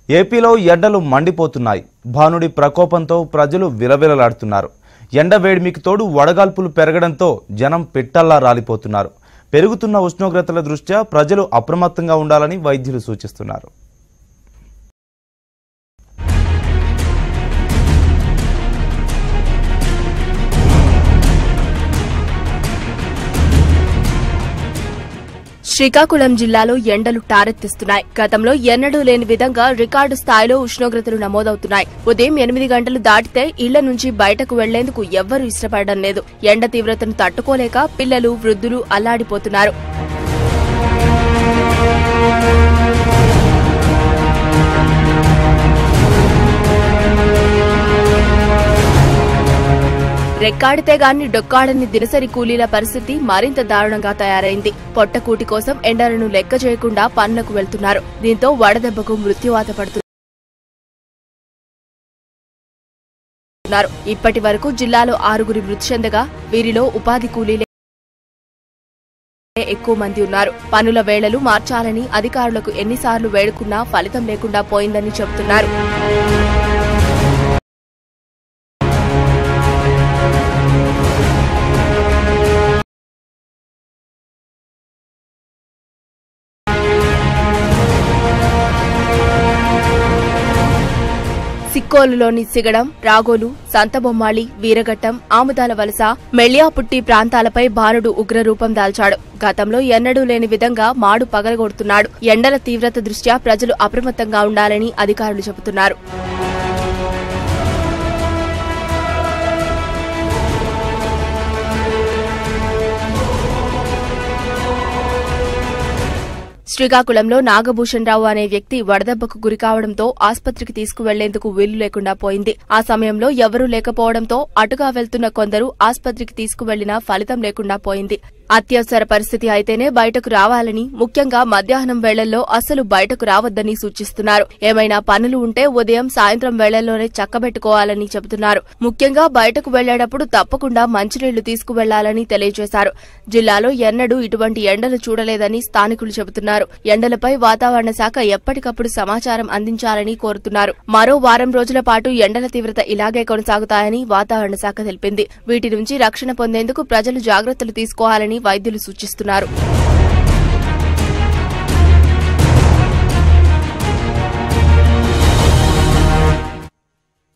ఏపీలో ఎండలు మండిపోతున్నాయి భానుడి ప్రకోపంతో ప్రజలు విలవిలలాడుతున్నారు ఎండ వేడిమికి తోడు వడగాల్పులు పెరగడంతో జనం పిట్టల్లా రాలిపోతున్నారు పెరుగుతున్న ఉష్ణోగ్రతల దృష్ట్యా ప్రజలు అప్రమత్తంగా ఉండాలని వైద్యులు సూచిస్తున్నారు శ్రీకాకుళం జిల్లాలో ఎండలు టారెత్తిస్తున్నాయి గతంలో ఎన్నడూ లేని విధంగా రికార్డు స్థాయిలో ఉష్ణోగ్రతలు నమోదవుతున్నాయి ఉదయం ఎనిమిది గంటలు దాటితే ఇళ్ల నుంచి బయటకు వెళ్లేందుకు ఎవ్వరూ ఇష్టపడడం లేదు ఎండ తీవ్రతను తట్టుకోలేక పిల్లలు వృద్ధులు అల్లాడిపోతున్నారు రెక్కాడితే గాని డొక్కాడని దినసరి కూలీల పరిస్థితి మరింత దారుణంగా తయారైంది పొట్టకూటి కోసం ఎండలను లెక్క చేయకుండా పనులకు వెళ్తున్నారు దీంతో వడదెబ్బకు మృత్యువాత పడుతున్నారు ఇప్పటి వరకు జిల్లాలో ఆరుగురి మృతి చెందగా వీరిలో ఉపాధి కూలీలే ఎక్కువ మంది ఉన్నారు పనుల వేళలు మార్చాలని అధికారులకు ఎన్నిసార్లు వేడుకున్నా ఫలితం లేకుండా పోయిందని చెబుతున్నారు సిక్కోలులోని సిగడం రాగోలు సంతబొమ్మాళి వీరఘట్టం ఆముదాల వలస మెళ్లియాపుట్టి ప్రాంతాలపై బాలుడు ఉగ్రరూపం దాల్చాడు గతంలో ఎన్నడూ లేని విధంగా మాడు పగలగొడుతున్నాడు ఎండల తీవ్రత దృష్ట్యా ప్రజలు అప్రమత్తంగా ఉండాలని అధికారులు చెబుతున్నారు శ్రీకాకుళంలో నాగభూషణ్ రావు అనే వ్యక్తి వడదెబ్బకు గురికావడంతో ఆసుపత్రికి తీసుకువెళ్లేందుకు వీలు లేకుండా పోయింది ఆ సమయంలో ఎవరూ లేకపోవడంతో అటుగా వెళ్తున్న కొందరు ఆసుపత్రికి తీసుకువెళ్లినా ఫలితం లేకుండా పోయింది అత్యవసర పరిస్థితి అయితేనే బయటకు రావాలని ముఖ్యంగా మధ్యాహ్నం వేళల్లో అసలు బయటకు రావద్దని సూచిస్తున్నారు ఏమైనా పనులు ఉంటే ఉదయం సాయంత్రం వేళల్లోనే చక్కబెట్టుకోవాలని చెబుతున్నారు ముఖ్యంగా బయటకు వెళ్లేటప్పుడు తప్పకుండా మంచినీళ్లు తీసుకువెళ్లాలని తెలియజేశారు జిల్లాలో ఎన్నడూ ఇటువంటి ఎండలు చూడలేదని స్థానికులు చెబుతున్నారు ఎండలపై వాతావరణ శాఖ ఎప్పటికప్పుడు సమాచారం అందించాలని కోరుతున్నారు మరో వారం రోజుల పాటు ఎండల తీవ్రత ఇలాగే కొనసాగుతాయని వాతావరణ శాఖ తెలిపింది వీటి నుంచి రక్షణ పొందేందుకు ప్రజలు జాగ్రత్తలు తీసుకోవాలని వైద్యులు సూచిస్తున్నారు